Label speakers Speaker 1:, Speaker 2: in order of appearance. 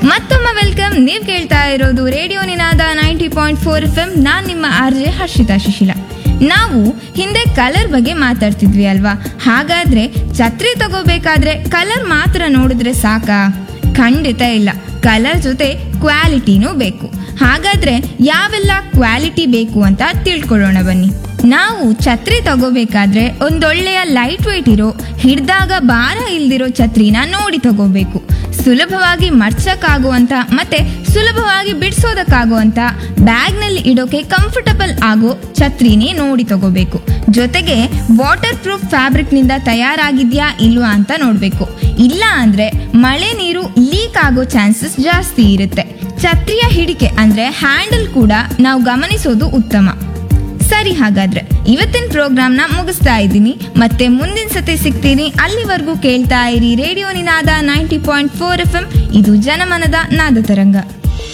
Speaker 1: ಮತ್ತೊಮ್ಮೆ ವೆಲ್ಕಮ್ ನೀವು ಕೇಳ್ತಾ ಇರೋದು radio Ninada ninety point four F M ನಾನು ನಿಮ್ಮ ಆರ್ ಜೆ ಹರ್ಷಿತಾ ಶಿಶಿಲ ನಾವು ಹಿಂದೆ ಕಲರ್ ಬಗ್ಗೆ ಮಾತಾಡ್ತಿದ್ವಿ ಅಲ್ವಾ ಹಾಗಾದ್ರೆ ಛತ್ರಿ ತಗೋಬೇಕಾದ್ರೆ ಕಲರ್ ಮಾತ್ರ ನೋಡಿದ್ರೆ ಸಾಕಾ ಖಂಡಿತ ಇಲ್ಲ ಕಲರ್ ಜೊತೆ ಕ್ವಾಲಿಟಿನೂ ಬೇಕು ಹಾಗಾದ್ರೆ ಯಾವೆಲ್ಲ ಕ್ವಾಲಿಟಿ ಬೇಕು ಅಂತ ತಿಳ್ಕೊಳ್ಳೋಣ ಬನ್ನಿ ನಾವು ಛತ್ರಿ ತಗೋಬೇಕಾದ್ರೆ ಒಂದೊಳ್ಳೆಯ ಲೈಟ್ ವೆಯ್ಟ್ ಇರೋ ಹಿಡ್ದಾಗ ಭಾರ ಇಲ್ದಿರೋ ಛತ್ರಿನ ನೋಡಿ ತಗೋಬೇಕು ಸುಲಭವಾಗಿ ಮಡ್ಚಕ್ಕಾಗುವಂತ ಮತ್ತೆ ಸುಲಭವಾಗಿ ಬಿಡಿಸೋದಕ್ಕಾಗುವಂತ ಬ್ಯಾಗ್ನಲ್ಲಿ ಇಡೋಕೆ ಕಂಫರ್ಟಬಲ್ ಆಗೋ ಛತ್ರಿನೇ ನೋಡಿ ತಗೋಬೇಕು ಜೊತೆಗೆ ವಾಟರ್ ಪ್ರೂಫ್ ಫ್ಯಾಬ್ರಿಕ್ನಿಂದ ತಯಾರಾಗಿದ್ಯಾ ಇಲ್ವಾ ಅಂತ ನೋಡಬೇಕು ಇಲ್ಲ ಅಂದ್ರೆ ಮಳೆ ನೀರು ಲೀಕ್ ಆಗೋ ಚಾನ್ಸಸ್ ಜಾಸ್ತಿ ಇರುತ್ತೆ ಛತ್ರಿಯ ಹಿಡಿಕೆ ಅಂದ್ರೆ ಹ್ಯಾಂಡಲ್ ಕೂಡ ನಾವು ಗಮನಿಸೋದು ಉತ್ತಮ ಸರಿ ಹಾಗಾದ್ರೆ ಇವತ್ತಿನ ಪ್ರೋಗ್ರಾಮ್ನ ಮುಗಿಸ್ತಾ ಇದ್ದೀನಿ ಮತ್ತೆ ಮುಂದಿನ ಸತಿ ಸಿಗ್ತೀನಿ ಅಲ್ಲಿವರೆಗೂ ಕೇಳ್ತಾ ಇರಿ radio Ninada ninety point four F M ಇದು ಜನಮನದ ನಾದ ತರಂಗ